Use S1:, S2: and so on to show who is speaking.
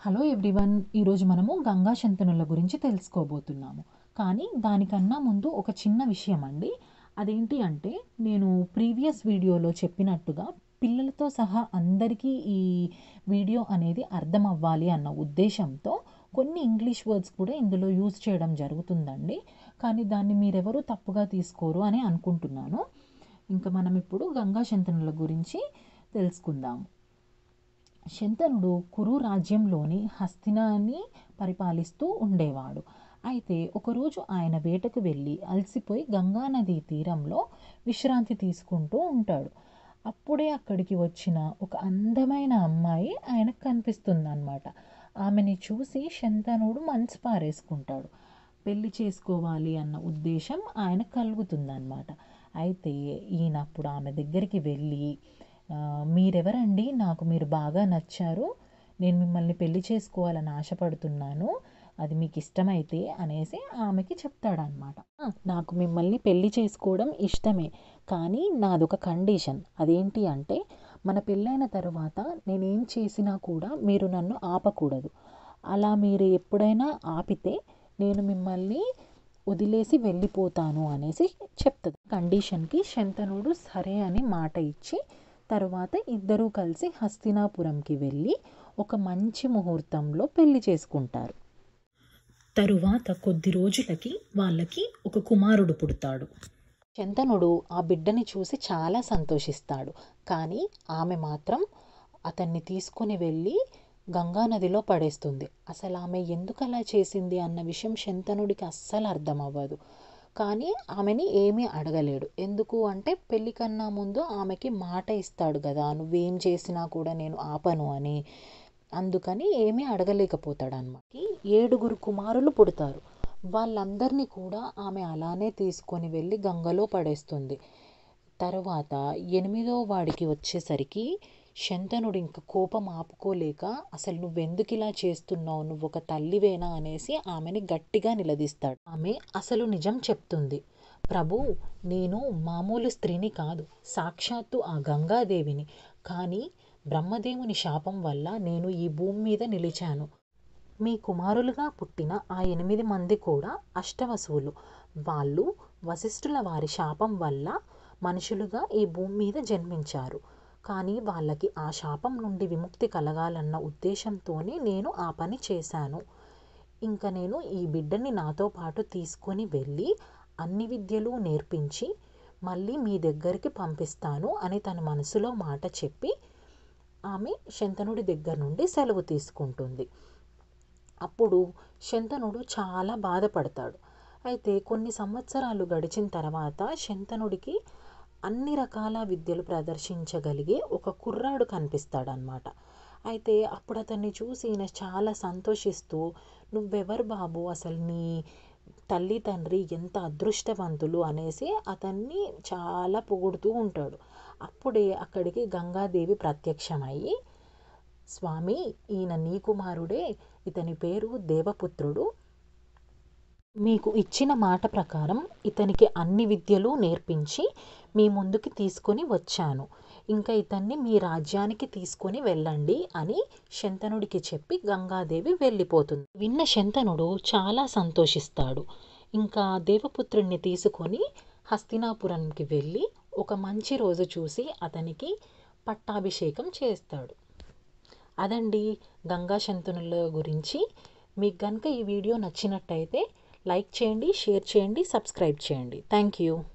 S1: hello everyone ఈరోజు మనము గంగా శంతనుల గురించి తెలుసుకోబోతున్నాము కానీ దానికన్నా ముందు ఒక చిన్న విషయం అండి అదేంటి అంటే నేను ప్రీవియస్ వీడియోలో చెప్పినట్టుగా పిల్లలతో సహా అందరికీ ఈ వీడియో అనేది అర్థం అవ్వాలి అన్న ఉద్దేశంతో కొన్ని ఇంగ్లీష్ వర్డ్స్ కూడా ఇందులో యూజ్ చేయడం జరుగుతుందండి కానీ దాన్ని మీరెవరూ తప్పుగా తీసుకోరు అని అనుకుంటున్నాను ఇంకా మనం ఇప్పుడు గంగా శంతనుల గురించి తెలుసుకుందాము శంతనుడు కురు రాజ్యంలోని హస్తినాన్ని పరిపాలిస్తూ ఉండేవాడు అయితే ఒకరోజు ఆయన వేటకు వెళ్ళి అలసిపోయి గంగానది తీరంలో విశ్రాంతి తీసుకుంటూ ఉంటాడు అప్పుడే అక్కడికి వచ్చిన ఒక అందమైన అమ్మాయి ఆయనకు కనిపిస్తుంది అనమాట ఆమెని చూసి శంతనుడు మనసు పారేసుకుంటాడు పెళ్లి చేసుకోవాలి అన్న ఉద్దేశం ఆయన కలుగుతుందన్నమాట అయితే ఈయన అప్పుడు ఆమె దగ్గరికి వెళ్ళి "ఆ, మీరెవరండి నాకు మీరు బాగా నచ్చారు నేను మిమ్మల్ని పెళ్లి చేసుకోవాలని ఆశపడుతున్నాను అది మీకు ఇష్టమైతే అనేసి ఆమెకి చెప్తాడనమాట "ఆ, నాకు మిమ్మల్ని పెళ్లి చేసుకోవడం ఇష్టమే కానీ నాదొక కండిషన్ అదేంటి అంటే మన పెళ్ళైన తర్వాత నేనేం చేసినా కూడా మీరు నన్ను ఆపకూడదు అలా మీరు ఎప్పుడైనా ఆపితే నేను మిమ్మల్ని వదిలేసి వెళ్ళిపోతాను అనేసి చెప్తుంది కండిషన్కి శంతనుడు సరే అని మాట ఇచ్చి తర్వాత ఇద్దరూ కలిసి హస్తినాపురంకి వెళ్ళి ఒక మంచి ముహూర్తంలో పెళ్లి చేసుకుంటారు తరువాత కొద్ది రోజులకి వాళ్ళకి ఒక కుమారుడు పుడతాడు శంతనుడు ఆ బిడ్డని చూసి చాలా సంతోషిస్తాడు కానీ ఆమె మాత్రం అతన్ని తీసుకొని వెళ్ళి గంగానదిలో పడేస్తుంది అసలు ఆమె ఎందుకు అలా చేసింది అన్న విషయం శంతనుడికి అస్సలు అర్థం అవ్వదు కానీ ఆమెని ఏమీ అడగలేడు ఎందుకు అంటే పెళ్లి కన్నా ముందు ఆమెకి మాట ఇస్తాడు కదా నువ్వేం చేసినా కూడా నేను ఆపను అని అందుకని ఏమీ అడగలేకపోతాడు అనమాట ఏడుగురు కుమారులు పుడతారు వాళ్ళందరినీ కూడా ఆమె అలానే తీసుకొని వెళ్ళి గంగలో పడేస్తుంది తర్వాత ఎనిమిదో వాడికి వచ్చేసరికి శంతనుడు ఇంక కోపం ఆపుకోలేక అసలు నువ్వెందుకు ఇలా చేస్తున్నావు నువ్వు ఒక తల్లివేనా అనేసి ఆమెని గట్టిగా నిలదీస్తాడు ఆమె అసలు నిజం చెప్తుంది ప్రభు నేను మామూలు స్త్రీని కాదు సాక్షాత్తు ఆ గంగాదేవిని కానీ బ్రహ్మదేవుని శాపం వల్ల నేను ఈ భూమి మీద నిలిచాను మీ కుమారులుగా పుట్టిన ఆ ఎనిమిది మంది కూడా అష్టవసువులు వాళ్ళు వశిష్ఠుల వారి శాపం వల్ల మనుషులుగా ఈ భూమి మీద జన్మించారు కానీ వాళ్ళకి ఆ శాపం నుండి విముక్తి కలగాలన్న ఉద్దేశంతోనే నేను ఆ పని చేశాను ఇంకా నేను ఈ బిడ్డని నాతో పాటు తీసుకొని వెళ్ళి అన్ని విద్యలు నేర్పించి మళ్ళీ మీ దగ్గరికి పంపిస్తాను అని తన మనసులో మాట చెప్పి ఆమె శంతనుడి దగ్గర నుండి సెలవు తీసుకుంటుంది అప్పుడు శంతనుడు చాలా బాధపడతాడు అయితే కొన్ని సంవత్సరాలు గడిచిన తర్వాత శంతనుడికి అన్ని రకాల విద్యలు ప్రదర్శించగలిగే ఒక కుర్రాడు కనిపిస్తాడనమాట అయితే అప్పుడు అతన్ని చూసి ఈయన చాలా సంతోషిస్తూ నువ్వెవరు బాబు అసలు నీ తల్లి తండ్రి ఎంత అదృష్టవంతులు అనేసి అతన్ని చాలా పొగుడుతూ ఉంటాడు అప్పుడే అక్కడికి గంగాదేవి ప్రత్యక్షమయ్యి స్వామి ఈయన నీ కుమారుడే ఇతని పేరు దేవపుత్రుడు మీకు ఇచ్చిన మాట ప్రకారం ఇతనికి అన్ని విద్యలు నేర్పించి మీ ముందుకి తీసుకొని వచ్చాను ఇంకా ఇతన్ని మీ రాజ్యానికి తీసుకొని వెళ్ళండి అని శంతనుడికి చెప్పి గంగాదేవి వెళ్ళిపోతుంది విన్న శంతనుడు చాలా సంతోషిస్తాడు ఇంకా దేవపుత్రుణ్ణి తీసుకొని హస్తినాపురంకి వెళ్ళి ఒక మంచి రోజు చూసి అతనికి పట్టాభిషేకం చేస్తాడు అదండి గంగా శంతనుల గురించి మీకు కనుక ఈ వీడియో నచ్చినట్టయితే లైక్ చేయండి షేర్ చేయండి సబ్స్క్రైబ్ చేయండి థ్యాంక్ యూ